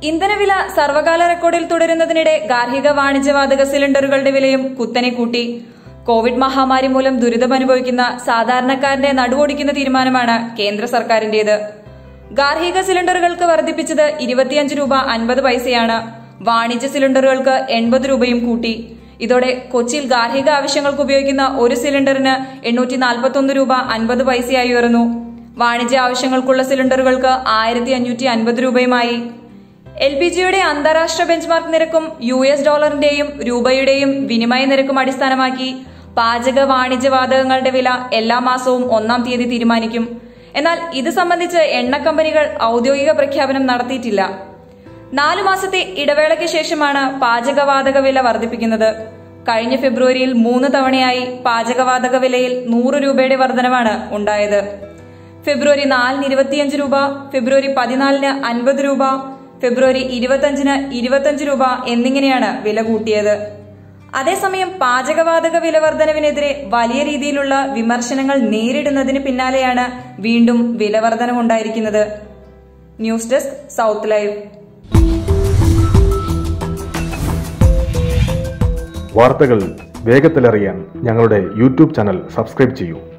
ഇന്ധനവില സർവകാല റെക്കോർഡിൽ തുടരുന്നതിനിടെ ഗാർഹിക വാണിജ്യവാതക സിലിണ്ടറുകളുടെ വിലയും കുത്തനെ കൂട്ടി കോവിഡ് മഹാമാരി മൂലം ദുരിതമനുഭവിക്കുന്ന സാധാരണക്കാരന്റെ നടുവൊടിക്കുന്ന തീരുമാനമാണ് കേന്ദ്ര സർക്കാരിന്റേത് ഗാർഹിക സിലിണ്ടറുകൾക്ക് വർദ്ധിപ്പിച്ചത് ഇരുപത്തിയഞ്ച് രൂപ അൻപത് പൈസയാണ് വാണിജ്യ സിലിണ്ടറുകൾക്ക് എൺപത് രൂപയും കൂട്ടി ഇതോടെ കൊച്ചിയിൽ ഗാർഹിക ആവശ്യങ്ങൾക്ക് ഉപയോഗിക്കുന്ന ഒരു സിലിണ്ടറിന് എണ്ണൂറ്റി നാൽപ്പത്തൊന്ന് രൂപ അൻപത് പൈസയായി ഉയർന്നു വാണിജ്യ ആവശ്യങ്ങൾക്കുള്ള സിലിണ്ടറുകൾക്ക് ആയിരത്തി അഞ്ഞൂറ്റി അൻപത് രൂപയുമായി എൽ പി ജിയുടെ അന്താരാഷ്ട്ര ബെഞ്ച്മാർക്ക് നിരക്കും യു എസ് ഡോളറിന്റെയും രൂപയുടെയും വിനിമയ നിരക്കും അടിസ്ഥാനമാക്കി പാചക വാണിജ്യവാതകങ്ങളുടെ വില എല്ലാ മാസവും ഒന്നാം തീയതി തീരുമാനിക്കും എന്നാൽ ഇത് സംബന്ധിച്ച് എണ്ണ കമ്പനികൾ ഔദ്യോഗിക പ്രഖ്യാപനം നടത്തിയിട്ടില്ല നാലു മാസത്തെ ഇടവേളയ്ക്ക് ശേഷമാണ് പാചകവാതക വില വർദ്ധിപ്പിക്കുന്നത് കഴിഞ്ഞ ഫെബ്രുവരിയിൽ മൂന്ന് തവണയായി പാചകവാതക വിലയിൽ നൂറ് രൂപയുടെ വർധനവാണ് ഉണ്ടായത് ഫെബ്രുവരി നാലിന് ഇരുപത്തിയഞ്ച് രൂപ ഫെബ്രുവരി പതിനാലിന് അൻപത് രൂപ ഫെബ്രുവരി ഇരുപത്തഞ്ചിന് ഇരുപത്തഞ്ച് രൂപ എന്നിങ്ങനെയാണ് വില കൂട്ടിയത് അതേസമയം പാചകവാതക വില വർധനവിനെതിരെ വലിയ രീതിയിലുള്ള വിമർശനങ്ങൾ നേരിടുന്നതിന് പിന്നാലെയാണ് വീണ്ടും വില വർധനവുണ്ടായിരിക്കുന്നത് ന്യൂസ് ഡെസ്ക് സൗത്ത് ലൈവ് വാർത്തകൾ വേഗത്തിലറിയാൻ ഞങ്ങളുടെ യൂട്യൂബ് ചാനൽ സബ്സ്ക്രൈബ് ചെയ്യൂ